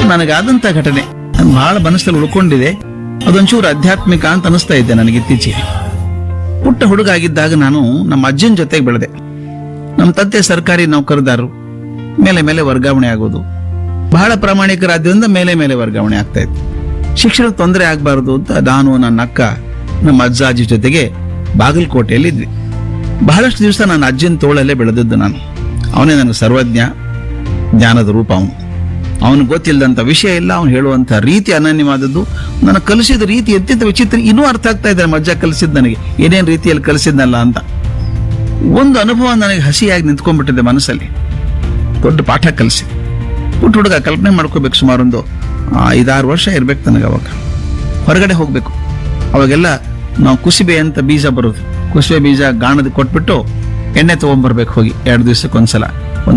ನನಗಾದಂತ ಘಟನೆ ನನ್ ಬಹಳ ಮನಸ್ಸಲ್ಲಿ ಉಳ್ಕೊಂಡಿದೆ ಅದೊಂಚೂರು ಆಧ್ಯಾತ್ಮಿಕ ಅಂತ ಅನಿಸ್ತಾ ಇದ್ದೆ ನನಗೆ ಇತ್ತೀಚೆಗೆ ಪುಟ್ಟ ಹುಡುಗ ಆಗಿದ್ದಾಗ ನಾನು ನಮ್ಮ ಅಜ್ಜನ ಜೊತೆಗೆ ಬೆಳೆದೆ ನಮ್ಮ ತಂದೆ ಸರ್ಕಾರಿ ನೌಕರದಾರರು ಮೇಲೆ ಮೇಲೆ ವರ್ಗಾವಣೆ ಆಗೋದು ಬಹಳ ಪ್ರಾಮಾಣಿಕರಾದ್ರಿಂದ ಮೇಲೆ ಮೇಲೆ ವರ್ಗಾವಣೆ ಆಗ್ತಾ ಇತ್ತು ಶಿಕ್ಷಣ ತೊಂದರೆ ಆಗಬಾರದು ಅಂತ ನಾನು ನನ್ನ ಅಕ್ಕ ನಮ್ಮ ಅಜ್ಜ ಅಜ್ಜಿ ಜೊತೆಗೆ ಬಾಗಲಕೋಟೆಯಲ್ಲಿ ಇದ್ವಿ ಬಹಳಷ್ಟು ದಿವಸ ನನ್ನ ಅಜ್ಜನ ತೋಳಲ್ಲೇ ಬೆಳೆದದ್ದು ನಾನು ಅವನೇ ನನಗೆ ಸರ್ವಜ್ಞ ಜ್ಞಾನದ ರೂಪ ಅವನು ಅವನಿಗೆ ಗೊತ್ತಿಲ್ಲದಂತ ವಿಷಯ ಇಲ್ಲ ಅವನು ಹೇಳುವಂತ ರೀತಿ ಅನನ್ಯವಾದದ್ದು ನನಗೆ ಕಲಿಸಿದ ರೀತಿ ಅತ್ಯಂತ ವಿಚಿತ್ರ ಇನ್ನೂ ಅರ್ಥ ಆಗ್ತಾ ಇದೆ ನಮ್ಮ ಅಜ್ಜ ಕಲಿಸಿದ್ ನನಗೆ ಏನೇನ್ ರೀತಿಯಲ್ಲಿ ಕಲಿಸಿದ್ನಲ್ಲ ಅಂತ ಒಂದು ಅನುಭವ ನನಗೆ ಹಸಿಯಾಗಿ ನಿಂತ್ಕೊಂಡ್ಬಿಟ್ಟಿದೆ ಮನಸ್ಸಲ್ಲಿ ದೊಡ್ಡ ಪಾಠ ಕಲಿಸಿ ಪುಟ್ಟ ಹುಡುಗ ಕಲ್ಪನೆ ಮಾಡ್ಕೋಬೇಕು ಸುಮಾರೊಂದು ಆ, ಐದಾರು ವರ್ಷ ಇರ್ಬೇಕು ನನಗೆ ಅವಾಗ ಹೊರಗಡೆ ಹೋಗ್ಬೇಕು ಅವಾಗೆಲ್ಲ ನಾವು ಕುಸಿಬೆ ಅಂತ ಬೀಜ ಬರೋದು ಕುಸಿಬೆ ಬೀಜ ಗಾಣದ ಕೊಟ್ಬಿಟ್ಟು ಎಣ್ಣೆ ತಗೊಂಡ್ಬರ್ಬೇಕು ಹೋಗಿ ಎರಡು ದಿವಸಕ್ಕೊಂದ್ಸಲ